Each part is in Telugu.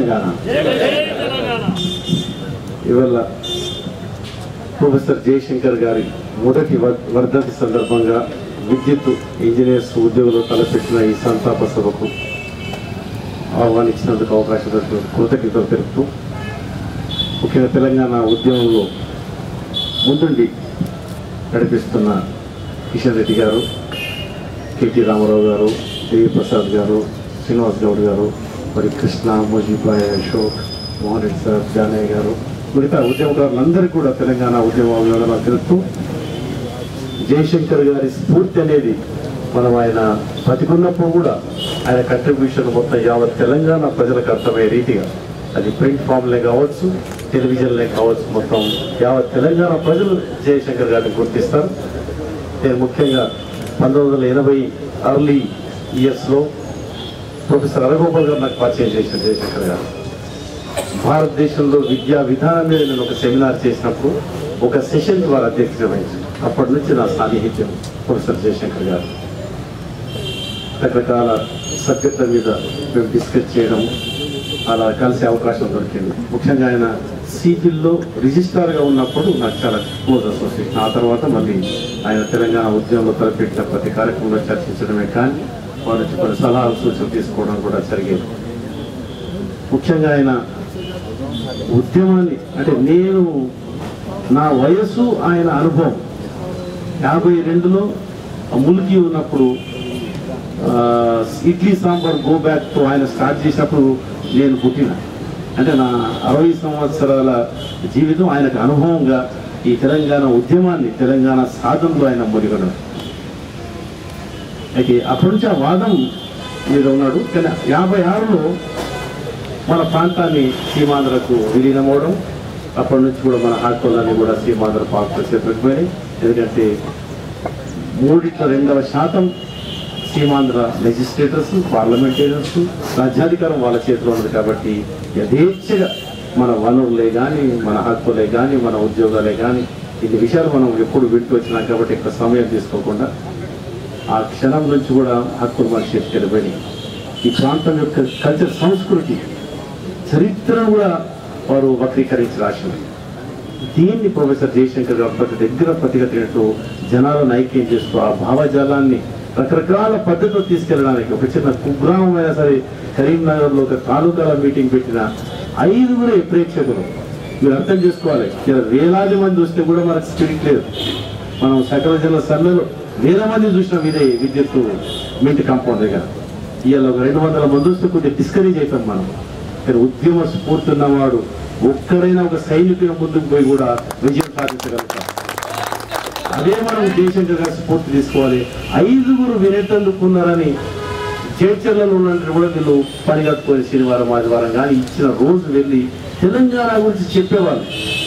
తెలంగాణ ఇవాళ ప్రొఫెసర్ జయశంకర్ గారి మొదటి వర్- వర్ధంతి సందర్భంగా విద్యుత్ ఇంజనీర్స్ ఉద్యోగులు తలపెట్టిన ఈ సంతాప సభకు ఆహ్వానించినందుకు అవకాశం దొరికిన కృతజ్ఞతలు తెలుపుతూ ముఖ్యంగా తెలంగాణ ఉద్యమంలో ముందుండి నడిపిస్తున్న కిషన్ రెడ్డి గారు కేటీ రామారావు గారు దేవి ప్రసాద్ గారు శ్రీనివాస్ గౌడ్ గారు మరి కృష్ణ ముజీబాయ్ అశోక్ మోహన్ రెడ్డి సార్ జానయ్య గారు మిగతా ఉద్యమకారులందరికీ కూడా తెలంగాణ ఉద్యమ అభినందనలు తెలుపుతూ జయశంకర్ గారి స్ఫూర్తి అనేది మనం ఆయన బతికున్నప్పుడు కూడా ఆయన కంట్రిబ్యూషన్ మొత్తం యావత్ తెలంగాణ ప్రజలకు అర్థమయ్యే రీతిగా అది ప్రింట్ ఫామ్లే కావచ్చు టెలివిజన్లే కావచ్చు మొత్తం యావత్ తెలంగాణ ప్రజలు జయశంకర్ గారిని గుర్తిస్తారు నేను ముఖ్యంగా పంతొమ్మిది వందల ఎనభై అర్లీ ఇయర్స్లో ప్రొఫెసర్ అరగోపాల్ గారు నాకు పరిచయం చేసిన జయశంకర్ గారు భారతదేశంలో విద్యా విధానం మీద నేను ఒక సెమినార్ చేసినప్పుడు ఒక సెషన్ ద్వారా అధ్యక్షత వహించాను అప్పటి నుంచి నా సాన్నిహిత్యం ప్రొఫెసర్ జయశంకర్ గారు రకరకాల సబ్జెక్టుల మీద మేము డిస్కస్ చేయడం అలా కలిసే అవకాశం దొరికింది ముఖ్యంగా ఆయన సిపిల్లో రిజిస్ట్రార్గా ఉన్నప్పుడు నాకు చాలా క్లోజ్ అసోసియేషన్ ఆ తర్వాత మళ్ళీ ఆయన తెలంగాణ ఉద్యమంలో తలపెట్టిన ప్రతి కార్యక్రమంలో చర్చించడమే కానీ వాళ్ళ నుంచి కొన్ని సలహాలు సూచనలు తీసుకోవడం కూడా జరిగేది ముఖ్యంగా ఆయన ఉద్యమాన్ని అంటే నేను నా వయస్సు ఆయన అనుభవం యాభై రెండులో ములికి ఉన్నప్పుడు ఆ, ఇడ్లీ సాంబార్ గో బ్యాక్ తో ఆయన స్టార్ట్ చేసినప్పుడు నేను పుట్టిన అంటే నా అరవై సంవత్సరాల జీవితం ఆయనకు అనుభవంగా ఈ తెలంగాణ ఉద్యమాన్ని తెలంగాణ సాధనలో ఆయన మునిగడం అయితే అప్పటి నుంచి ఆ వాదం మీద ఉన్నాడు కానీ యాభై ఆరులో మన ప్రాంతాన్ని సీమాంధ్రకు విలీనమవడం అప్పటి నుంచి కూడా మన హాస్టల్లన్నీ కూడా సీమాంధ్ర పార్కులు చేపట్టిపోయినాయి ఎందుకంటే మూడిట్ల రెండవ శాతం సీమాంధ్ర లెజిస్లేటర్స్ పార్లమెంటేరియన్స్ రాజ్యాధికారం వాళ్ళ చేతిలో ఉంది కాబట్టి యథేచ్ఛగా మన వనరులే కానీ మన హక్కులే కానీ మన ఉద్యోగాలే కానీ ఇన్ని విషయాలు మనం ఎప్పుడు వింటూ వచ్చినాం కాబట్టి ఎక్కువ సమయం తీసుకోకుండా ఆ క్షణం నుంచి కూడా హక్కులు మన చేతికి వెళ్ళిపోయినాయి ఈ ప్రాంతం యొక్క కల్చర్ సంస్కృతి చరిత్రను కూడా వారు వక్రీకరించి రాసింది దీన్ని ప్రొఫెసర్ జయశంకర్ గారు ప్రతి దగ్గర ప్రతిగతినట్టు జనాలను ఐక్యం చేస్తూ ఆ భావజాలాన్ని రకరకాల పద్ధతిలో తీసుకెళ్ళడానికి ఒక చిన్న కుగ్రామం అయినా సరే కరీంనగర్లో ఒక తాలూకాల మీటింగ్ పెట్టిన ఐదుగురే ప్రేక్షకులు మీరు అర్థం చేసుకోవాలి ఇలా వేలాది మంది వస్తే కూడా మనకు స్పిరిట్ లేదు మనం సకల జిల్లా సర్వేలో వేల మంది చూసినాం ఇదే విద్యుత్ మింటి కాంపౌండ్ దగ్గర ఇవాళ ఒక రెండు వందల మంది వస్తే కొద్దిగా డిస్కరేజ్ అవుతాం మనం కానీ ఉద్యమ స్ఫూర్తి ఉన్నవాడు ఒక్కడైనా ఒక సైనికుల ముందుకు పోయి కూడా విజయం సాధించగలుగుతాం అదే మనం జయశంకర్ గారి స్ఫూర్తి తీసుకోవాలి ఐదుగురు వినేటందుకున్నారని చేర్చర్లలో ఉన్నట్టు కూడా వీళ్ళు పని కట్టుకొని శనివారం ఆదివారం కానీ ఇచ్చిన రోజు వెళ్ళి తెలంగాణ గురించి చెప్పేవాళ్ళు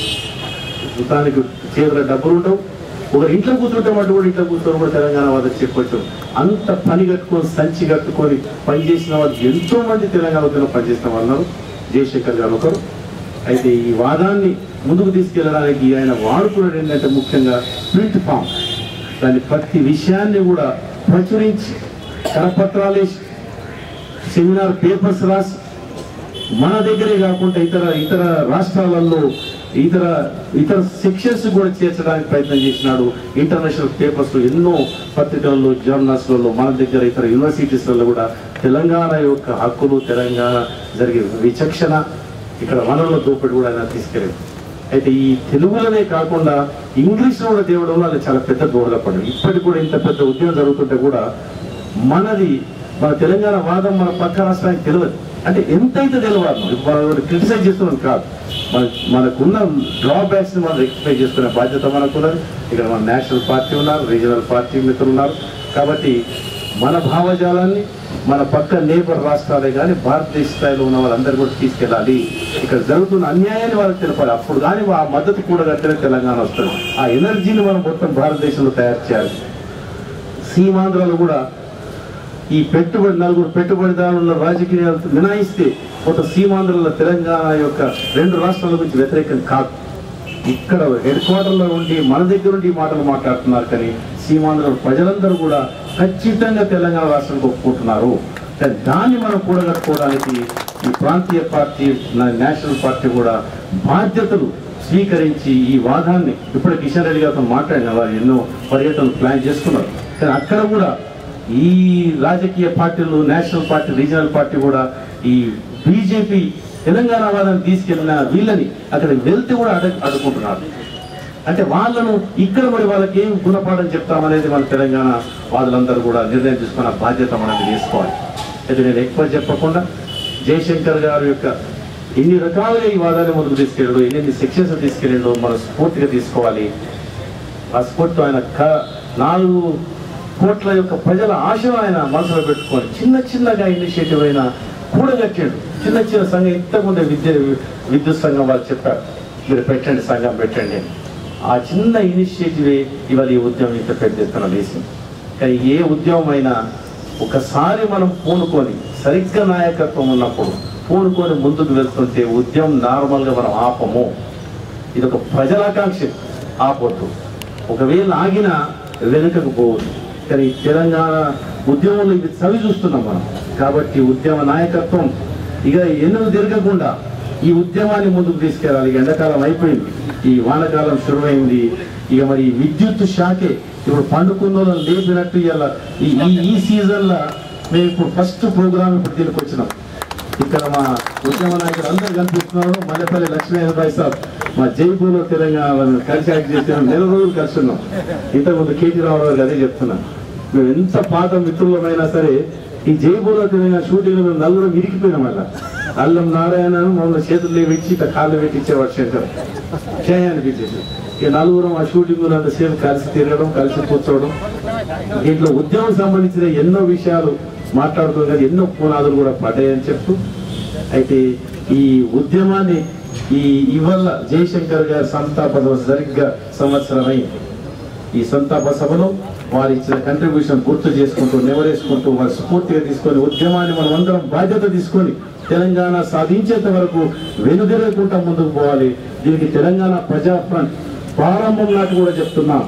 దానికి చేతుల డబ్బులు ఉండవు ఒక ఇంట్లో కూర్చుంటే మటు కూడా ఇంట్లో కూర్చొని కూడా తెలంగాణ వాళ్ళకి చెప్పొచ్చు అంత పని కట్టుకొని సంచి కట్టుకొని పనిచేసిన వాళ్ళు ఎంతో మంది తెలంగాణ ఉద్యమంలో పనిచేసిన వాళ్ళు ఉన్నారు. జయశంకర్ గారు ఒకరు అయితే ఈ వాదాన్ని ముందుకు తీసుకెళ్ళడానికి ఆయన వాడుకున్నది ఏంటంటే ముఖ్యంగా ప్రింట్ ఫామ్ దాని ప్రతి విషయాన్ని కూడా ప్రచురించి కరపత్రాలు వేసి సెమినార్ పేపర్స్ రాసి మన దగ్గరే కాకుండా ఇతర ఇతర రాష్ట్రాలలో ఇతర ఇతర సెక్షన్స్ కూడా చేర్చడానికి ప్రయత్నం చేసినాడు ఇంటర్నేషనల్ పేపర్స్ ఎన్నో పత్రికల్లో జర్నల్స్లలో మన దగ్గర ఇతర యూనివర్సిటీస్లలో కూడా తెలంగాణ యొక్క హక్కులు తెలంగాణ జరిగే విచక్షణ ఇక్కడ వనరుల దోపిడి కూడా ఆయన తీసుకెళ్ళాడు అయితే ఈ తెలుగులోనే కాకుండా ఇంగ్లీష్లో కూడా తేవడంలో అది చాలా పెద్ద దోహదపడింది ఇప్పటికి కూడా ఇంత పెద్ద ఉద్యమం జరుగుతుంటే కూడా మనది మన తెలంగాణ వాదం మన పక్క రాష్ట్రానికి తెలియదు అంటే ఎంతైతే తెలియదు ఇప్పుడు మనం క్రిటిసైజ్ చేస్తున్నాం కాదు మన మనకున్న డ్రాబ్యాక్స్ ని మనం రెక్టిఫై చేసుకునే బాధ్యత మనకున్నది ఇక్కడ మన నేషనల్ పార్టీ ఉన్నారు రీజనల్ పార్టీ మిత్రులు ఉన్నారు కాబట్టి మన భావజాలాన్ని మన పక్క నేబర్ రాష్ట్రాలే కానీ భారతదేశ స్థాయిలో ఉన్న వాళ్ళందరూ కూడా తీసుకెళ్ళాలి ఇక్కడ జరుగుతున్న అన్యాయాన్ని వాళ్ళకి తెలపాలి అప్పుడు కానీ ఆ మద్దతు కూడా కట్టిన తెలంగాణ వస్తుంది ఆ ఎనర్జీని మనం మొత్తం భారతదేశంలో తయారు చేయాలి సీమాంధ్రలో కూడా ఈ పెట్టుబడి నలుగురు పెట్టుబడిదారుల రాజకీయాలు మినాయిస్తే ఒక సీమాంధ్రలో తెలంగాణ యొక్క రెండు రాష్ట్రాల గురించి వ్యతిరేకం కాదు ఇక్కడ హెడ్ క్వార్టర్లో ఉండి మన దగ్గర ఉండి ఈ మాటలు మాట్లాడుతున్నారు కానీ సీమాంధ్ర ప్రజలందరూ కూడా ఖచ్చితంగా తెలంగాణ రాష్ట్రానికి ఒప్పుకుంటున్నారు కానీ దాన్ని మనం కూడగట్టుకోవడానికి ఈ ప్రాంతీయ పార్టీ నా- నేషనల్ పార్టీ కూడా బాధ్యతలు స్వీకరించి ఈ వాదాన్ని ఇప్పుడు కిషన్ రెడ్డి గారితో మాట్లాడిన వారు ఎన్నో పర్యటనలు ప్లాన్ చేసుకున్నారు కానీ అక్కడ కూడా ఈ రాజకీయ పార్టీలు నేషనల్ పార్టీ రీజనల్ పార్టీ కూడా ఈ బీజేపీ తెలంగాణ వాదాన్ని తీసుకెళ్లిన వీళ్ళని అక్కడికి వెళ్తే కూడా అడ అడుగుకుంటున్నారు అంటే వాళ్ళను ఇక్కడ మరి వాళ్ళకి ఏం గుణపాఠం చెప్తామనేది మన తెలంగాణ వాదులందరూ కూడా నిర్ణయం తీసుకున్న బాధ్యత మనకి తీసుకోవాలి అయితే నేను ఎక్కువ చెప్పకుండా జయశంకర్ గారి యొక్క ఎన్ని రకాలుగా ఈ వాదాన్ని ముందుకు తీసుకెళ్ళాడు ఎన్ని సెక్షన్స్ తీసుకెళ్ళాడు మనం స్ఫూర్తిగా తీసుకోవాలి ఆ స్ఫూర్తితో ఆయన క- నాలుగు కోట్ల యొక్క ప్రజల ఆశను ఆయన మనసులో పెట్టుకొని చిన్న చిన్నగా ఇనిషియేటివ్ అయినా కూడగట్టాడు చిన్న చిన్న సంఘం ఇంతకుముందే విద్య విద్యుత్ సంఘం వాళ్ళు చెప్పారు మీరు పెట్టండి సంఘం పెట్టండి అని. ఆ చిన్న ఇనిషియేటివే ఇవాళ ఈ ఉద్యమం ఇంత పెద్ద ఎత్తున వేసింది కానీ ఏ ఉద్యమం అయినా ఒకసారి మనం పూనుకొని సరిగ్గా నాయకత్వం ఉన్నప్పుడు పూనుకొని ముందుకు వెళ్తుంటే ఉద్యమం నార్మల్గా మనం ఆపము ఇది ఒక ప్రజలాకాంక్ష ఆపొద్దు ఒకవేళ ఆగినా వెనుకకు పోవద్దు కానీ ఈ తెలంగాణ ఉద్యమంలో ఇది చవి చూస్తున్నాం మనం కాబట్టి ఉద్యమ నాయకత్వం ఇక ఎన్నులు తిరగకుండా ఈ ఉద్యమాన్ని ముందుకు తీసుకెళ్ళాలి ఇక ఎండాకాలం అయిపోయింది ఈ వానకాలం శురువైంది ఇక మరి ఈ విద్యుత్ షాకే ఇప్పుడు పండుకున్న వాళ్ళని లేపినట్టు ఇవాళ ఈ ఈ- ఈ సీజన్లో మేము ఇప్పుడు ఫస్ట్ ప్రోగ్రామ్ ఇప్పుడు దీనికి వచ్చినాం ఇక్కడ మా ఉద్యమ నాయకులు అందరూ కనిపిస్తున్నారు మల్లెపల్లి లక్ష్మీనారాయణ సాబ్ మా జైపూర్లో తెలంగాణ కలిసి యాక్ట్ చేసిన నెల రోజులు కలిసి ఉన్నాం ఇంతకుముందు కేటీ రామారావు గారు అదే చెప్తున్నాను మేము ఎంత పాత మిత్రులమైనా సరే ఈ జైపూర్లో తెలంగాణ షూటింగ్ మేము నలుగురు ఇరికిపోయినాం మళ్ళా అల్లం నారాయణ మమ్మల్ని చేతుల్లో పెట్టి ఇట్లా కాళ్ళు పెట్టి ఇచ్చేవాడు శంకర్ చేయ అనిపించేసి ఇక నలుగురం ఆ షూటింగ్ అంతసేపు కలిసి తిరగడం కలిసి కూర్చోవడం దీంట్లో ఉద్యమం సంబంధించిన ఎన్నో విషయాలు మాట్లాడుకోగా ఎన్నో పునాదులు కూడా పడ్డాయని చెప్తూ అయితే ఈ ఉద్యమాన్ని ఈ ఇవల్ల జయశంకర్ గారి సంతాప సభ సరిగ్గా సంవత్సరమై ఈ సంతాప సభలో వారు ఇచ్చిన కంట్రిబ్యూషన్ గుర్తు చేసుకుంటూ నెవరేసుకుంటూ వారి స్ఫూర్తిగా తీసుకొని ఉద్యమాన్ని మనం అందరం బాధ్యత తీసుకొని తెలంగాణ సాధించేంత వరకు వెనుదిరగకుండా ముందుకు పోవాలి దీనికి తెలంగాణ ప్రజా ఫ్రంట్ ప్రారంభం నాటి కూడా చెప్తున్నాం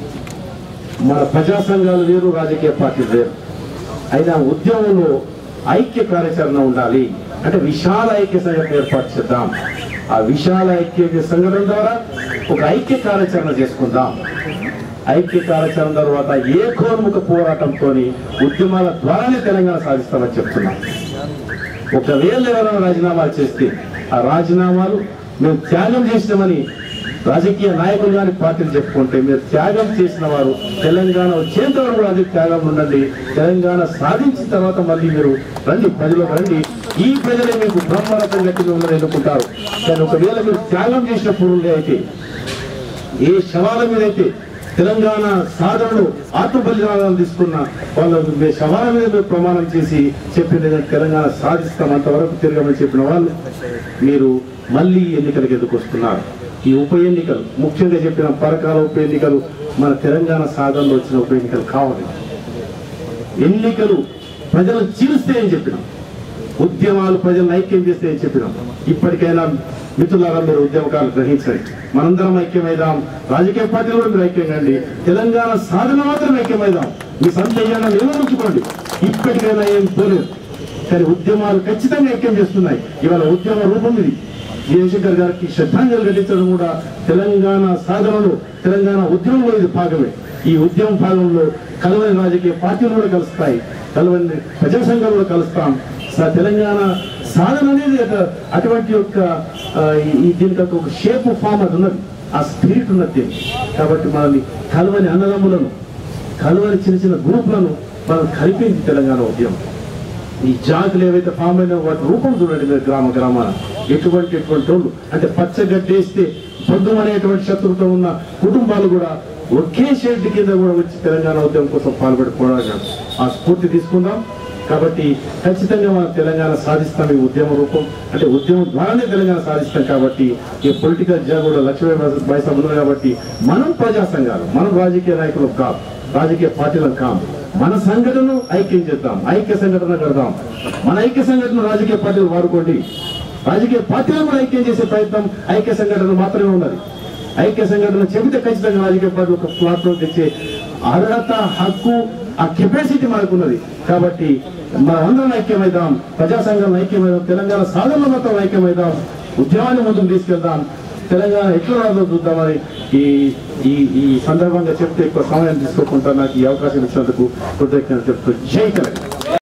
మన ప్రజా సంఘాలు వేరు రాజకీయ పార్టీలు వేరు అయినా ఉద్యమంలో ఐక్య కార్యాచరణ ఉండాలి అంటే విశాల ఐక్య సంఘటన ఏర్పాటు చేద్దాం ఆ విశాల ఐక్య సంఘటన ద్వారా ఒక ఐక్య కార్యాచరణ చేసుకుందాం ఐక్య కార్యాచరణ తర్వాత ఏకోన్ముఖ పోరాటంతో ఉద్యమాల ద్వారానే తెలంగాణ సాధిస్తామని చెప్తున్నాం ఒకవేళ ఎవరైనా రాజీనామాలు చేస్తే ఆ రాజీనామాలు మేము త్యాగం చేసినామని రాజకీయ నాయకులు కానీ పార్టీలు చెప్పుకుంటే మీరు త్యాగం చేసిన వారు తెలంగాణ వచ్చేంత వరకు కూడా అదే త్యాగం ఉండండి తెలంగాణ సాధించిన తర్వాత మళ్ళీ మీరు రండి ప్రజలకు రండి ఈ ప్రజలే మీకు బ్రహ్మరథం గట్టి మిమ్మల్ని ఎన్నుకుంటారు కానీ ఒకవేళ మీరు త్యాగం చేసినప్పుడు అయితే ఏ శవాల మీద అయితే తెలంగాణ సాధనలు ఆత్మ బలిదానాలు తీసుకున్న వాళ్ళ మీ శవాల మీద మీరు ప్రమాణం చేసి చెప్పిన విధంగా తెలంగాణ సాధిస్తాం అంతవరకు తిరగమని చెప్పిన వాళ్ళు మీరు మళ్ళీ ఎన్నికలకు ఎదుకు వస్తున్నారు ఈ ఉప ఎన్నికలు ముఖ్యంగా చెప్పిన పరకాల ఉప ఎన్నికలు మన తెలంగాణ సాధనలో వచ్చిన ఉప ఎన్నికలు కావాలి ఎన్నికలు ప్రజలను చీలుస్తే అని చెప్పినాం ఉద్యమాలు ప్రజలను ఐక్యం చేస్తే అని చెప్పినాం ఇప్పటికైనా మిత్రులారా మీరు ఉద్యమకాలు గ్రహించండి మనందరం ఐక్యమైదాం రాజకీయ పార్టీలు కూడా మీరు ఐక్యం కండి తెలంగాణ సాధన మాత్రం ఐక్యమైదాం మీ సొంత ఏదైనా నిలవరుచుకోండి ఇప్పటికైనా ఏం పోలేదు కానీ ఉద్యమాలు ఖచ్చితంగా ఐక్యం చేస్తున్నాయి ఇవాళ ఉద్యమ రూపం ఇది జయశంకర్ గారికి శ్రద్ధాంజలి ఘటించడం కూడా తెలంగాణ సాధనలో తెలంగాణ ఉద్యమంలో ఇది భాగమే ఈ ఉద్యమ భాగంలో కలవని రాజకీయ పార్టీలు కూడా కలుస్తాయి కలవని ప్రజా సంఘాలు కూడా కలుస్తాం స- తెలంగాణ సాధన అనేది ఒక- అటువంటి యొక్క ఆ, ఈ- ఈ దీనికి ఒక షేప్ ఫామ్ అది ఉన్నది ఆ స్పిరిట్ ఉన్నది దీనికి. కాబట్టి మనల్ని కలవని అన్నదమ్ములను కలవని చిన్న చిన్న గ్రూపులను మనం కలిపింది తెలంగాణ ఉద్యమం ఈ జాతులు ఏవైతే ఫామ్ అయినా వాటి రూపం చూడండి మీరు గ్రామ గ్రామాన ఎటువంటి ఎటువంటి వాళ్ళు అంటే పచ్చగడ్డేస్తే పొద్దు అనేటువంటి శత్రువుతో ఉన్న కుటుంబాలు కూడా ఒకే షెడ్ కింద కూడా వచ్చి తెలంగాణ ఉద్యమం కోసం పాల్పడి పోరాడారు ఆ స్ఫూర్తి తీసుకుందాం కాబట్టి ఖచ్చితంగా మనం తెలంగాణ సాధిస్తాం ఈ ఉద్యమ రూపం అంటే ఉద్యమం ద్వారానే తెలంగాణ సాధిస్తాం కాబట్టి ఈ పొలిటికల్ జా కూడా లక్ష్మీ బాయ్ ఉన్నారు కాబట్టి మనం ప్రజా సంఘాలు మనం రాజకీయ నాయకులు కాదు రాజకీయ పార్టీలకు కాదు మన సంఘటనను ఐక్యం చేద్దాం ఐక్య సంఘటన కడదాం మన ఐక్య సంఘటన రాజకీయ పార్టీలు వాడుకోండి రాజకీయ పార్టీలను కూడా ఐక్యం చేసే ప్రయత్నం ఐక్య సంఘటన మాత్రమే ఉన్నది ఐక్య సంఘటన చెబితే ఖచ్చితంగా రాజకీయ పార్టీ ఒక ప్లాట్ఫామ్ తెచ్చే అర్హత హక్కు ఆ కెపాసిటీ మనకున్నది కాబట్టి మనం అందరం ఐక్యమైదాం ప్రజా సంఘం ఐక్యమైదాం తెలంగాణ సాధన మొత్తం ఐక్యమైదాం ఉద్యమాన్ని ముందుకు తీసుకెళ్దాం తెలంగాణ ఎట్లా రాదో చూద్దామని ఈ ఈ ఈ సందర్భంగా చెప్తే ఎక్కువ సమయం తీసుకోకుండా నాకు ఈ అవకాశం ఇచ్చినందుకు కృతజ్ఞత చెప్తూ జై తెలంగాణ